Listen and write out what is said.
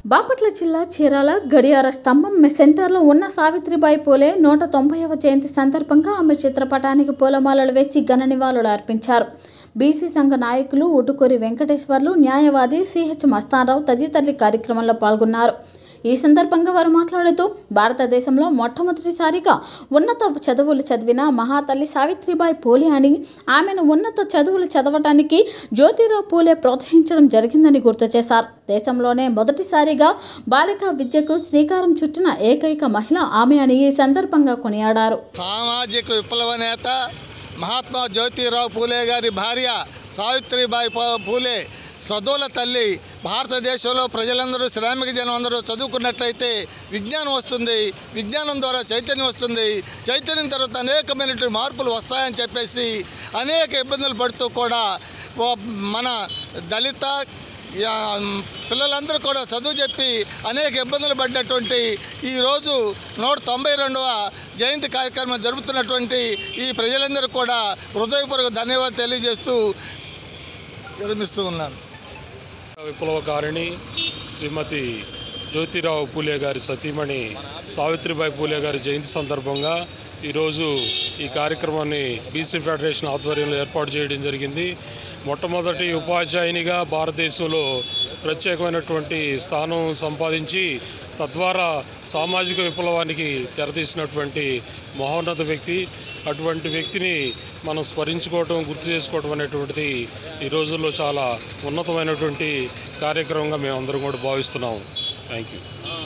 బాపట్ల జిల్లా చీరాల గడియార స్తంభం మె- సెంటర్లో ఉన్న సావిత్రిబాయి పూలే నూట తొంభైవ జయంతి సందర్భంగా ఆమె చిత్రపటానికి పూలమాలలు వేసి ఘన నివాళులు అర్పించారు బీసీ సంఘ నాయకులు ఉటుకూరి వెంకటేశ్వర్లు న్యాయవాది సిహెచ్ మస్తానరావు తదితరులు ఈ కార్యక్రమంలో పాల్గొన్నారు ఈ సందర్భంగా వారు మాట్లాడుతూ భారతదేశంలో మొట్టమొదటిసారిగా ఉన్నత చదువులు చదివిన మహాతల్లి సావిత్రిబాయి పూలే అని ఆమెను ఉన్నత చదువులు చదవటానికి జ్యోతిరావు పూలే ప్రోత్సహించడం జరిగిందని గుర్తు చేశారు దేశంలోనే మొదటిసారిగా బాలికా విద్యకు శ్రీకారం చుట్టిన ఏకైక మహిళ ఆమె అని ఈ సందర్భంగా కొనియాడారు సామాజిక విప్లవ నేత మహాత్మా జ్యోతిరావు పూలే గారి భార్య సావిత్రిబాయి పూ- పూలే చదువుల తల్లి భారతదేశంలో ప్రజలందరూ శ్రామిక జనం అందరూ చదువుకున్నట్లయితే విజ్ఞానం వస్తుంది విజ్ఞానం ద్వారా చైతన్యం వస్తుంది చైతన్యం తర్వాత అనేకమైనటువంటి మార్పులు వస్తాయని చెప్పేసి అనేక ఇబ్బందులు పడుతూ కూడా ఓ- మన దళిత యా, పిల్లలందరూ కూడా చదువు చెప్పి అనేక ఇబ్బందులు పడినటువంటి ఈరోజు నూట తొంభై రెండవ జయంతి కార్యక్రమం జరుపుతున్నటువంటి ఈ ప్రజలందరూ కూడా హృదయపూర్వక ధన్యవాదాలు తెలియజేస్తూ విరమిస్తూ ఉన్నాను విప్లవకారిణి శ్రీమతి జ్యోతిరావు పూలే గారి సతీమణి సావిత్రిబాయి పూలే గారి జయంతి సందర్భంగా ఈరోజు ఈ కార్యక్రమాన్ని బీసీ ఫెడరేషన్ ఆధ్వర్యంలో ఏర్పాటు చేయడం జరిగింది మొట్టమొదటి ఉపాధ్యాయునిగా భారతదేశంలో ప్రత్యేకమైనటువంటి స్థానం సంపాదించి తద్వారా సామాజిక విప్లవానికి తెరతీసినటువంటి మహోన్నత వ్యక్తి అటువంటి వ్యక్తిని మనం స్మరించుకోవటం గుర్తు చేసుకోవటం అనేటువంటిది ఈ రోజుల్లో చాలా ఉన్నతమైనటువంటి కార్యక్రమంగా మేము అందరం కూడా భావిస్తున్నాం థ్యాంక్ యూ